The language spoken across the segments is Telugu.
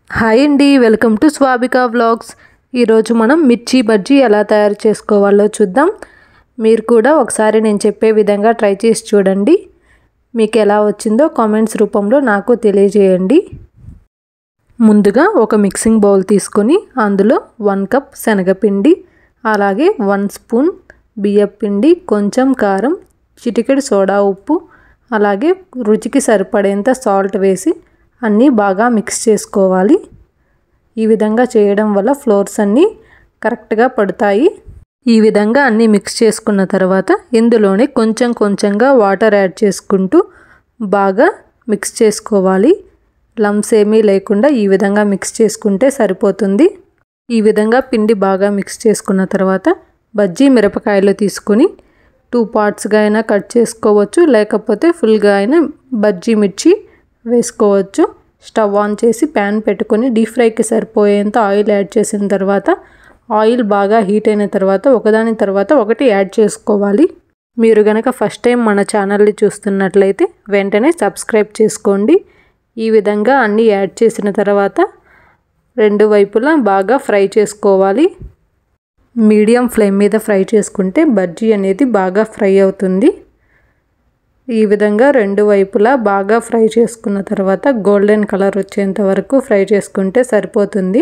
హాయ్ అండి వెల్కమ్ టు స్వాబికా వ్లాగ్స్ ఈరోజు మనం మిర్చి బజ్జీ ఎలా తయారు చేసుకోవాలో చూద్దాం మీరు కూడా ఒకసారి నేను చెప్పే విధంగా ట్రై చేసి చూడండి మీకు ఎలా వచ్చిందో కామెంట్స్ రూపంలో నాకు తెలియజేయండి ముందుగా ఒక మిక్సింగ్ బౌల్ తీసుకొని అందులో వన్ కప్ శనగపిండి అలాగే వన్ స్పూన్ బియ్యపిండి కొంచెం కారం చిటికెడు సోడా ఉప్పు అలాగే రుచికి సరిపడేంత సాల్ట్ వేసి అన్నీ బాగా మిక్స్ చేసుకోవాలి ఈ విధంగా చేయడం వల్ల ఫ్లోర్స్ అన్నీ కరెక్ట్గా పడతాయి ఈ విధంగా అన్నీ మిక్స్ చేసుకున్న తర్వాత ఇందులోనే కొంచెం కొంచెంగా వాటర్ యాడ్ చేసుకుంటూ బాగా మిక్స్ చేసుకోవాలి లమ్స్ ఏమీ లేకుండా ఈ విధంగా మిక్స్ చేసుకుంటే సరిపోతుంది ఈ విధంగా పిండి బాగా మిక్స్ చేసుకున్న తర్వాత బజ్జీ మిరపకాయలు తీసుకొని టూ పార్ట్స్గా అయినా కట్ చేసుకోవచ్చు లేకపోతే ఫుల్గా అయినా బజ్జీ మిర్చి వేసుకోవచ్చు స్టవ్ ఆన్ చేసి ప్యాన్ పెట్టుకొని డీప్ ఫ్రైకి సరిపోయేంత ఆయిల్ యాడ్ చేసిన తర్వాత ఆయిల్ బాగా హీట్ అయిన తర్వాత ఒకదాని తర్వాత ఒకటి యాడ్ చేసుకోవాలి మీరు గనక ఫస్ట్ టైం మన ఛానల్ని చూస్తున్నట్లయితే వెంటనే సబ్స్క్రైబ్ చేసుకోండి ఈ విధంగా అన్నీ యాడ్ చేసిన తర్వాత రెండు వైపులా బాగా ఫ్రై చేసుకోవాలి మీడియం ఫ్లేమ్ మీద ఫ్రై చేసుకుంటే బజ్జీ అనేది బాగా ఫ్రై అవుతుంది ఈ విధంగా రెండు వైపులా బాగా ఫ్రై చేసుకున్న తర్వాత గోల్డెన్ కలర్ వచ్చేంత వరకు ఫ్రై చేసుకుంటే సరిపోతుంది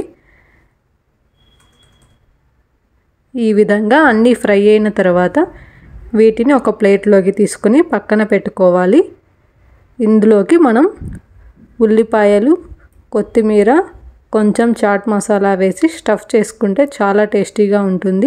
ఈ విధంగా అన్నీ ఫ్రై అయిన తర్వాత వీటిని ఒక ప్లేట్లోకి తీసుకుని పక్కన పెట్టుకోవాలి ఇందులోకి మనం ఉల్లిపాయలు కొత్తిమీర కొంచెం చాట్ మసాలా వేసి స్టఫ్ చేసుకుంటే చాలా టేస్టీగా ఉంటుంది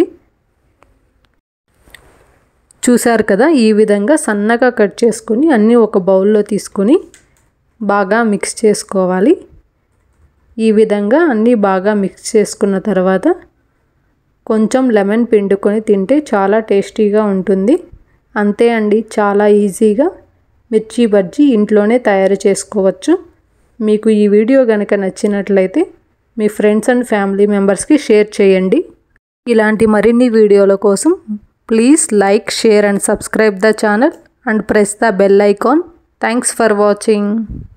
చూశారు కదా ఈ విధంగా సన్నగా కట్ చేసుకుని అన్నీ ఒక బౌల్లో తీసుకొని బాగా మిక్స్ చేసుకోవాలి ఈ విధంగా అన్నీ బాగా మిక్స్ చేసుకున్న తర్వాత కొంచెం లెమన్ పిండుకొని తింటే చాలా టేస్టీగా ఉంటుంది అంతే అండి చాలా ఈజీగా మిర్చి బజ్జీ ఇంట్లోనే తయారు చేసుకోవచ్చు మీకు ఈ వీడియో కనుక నచ్చినట్లయితే మీ ఫ్రెండ్స్ అండ్ ఫ్యామిలీ మెంబర్స్కి షేర్ చేయండి ఇలాంటి మరిన్ని వీడియోల కోసం please like share and subscribe the channel and press the bell icon thanks for watching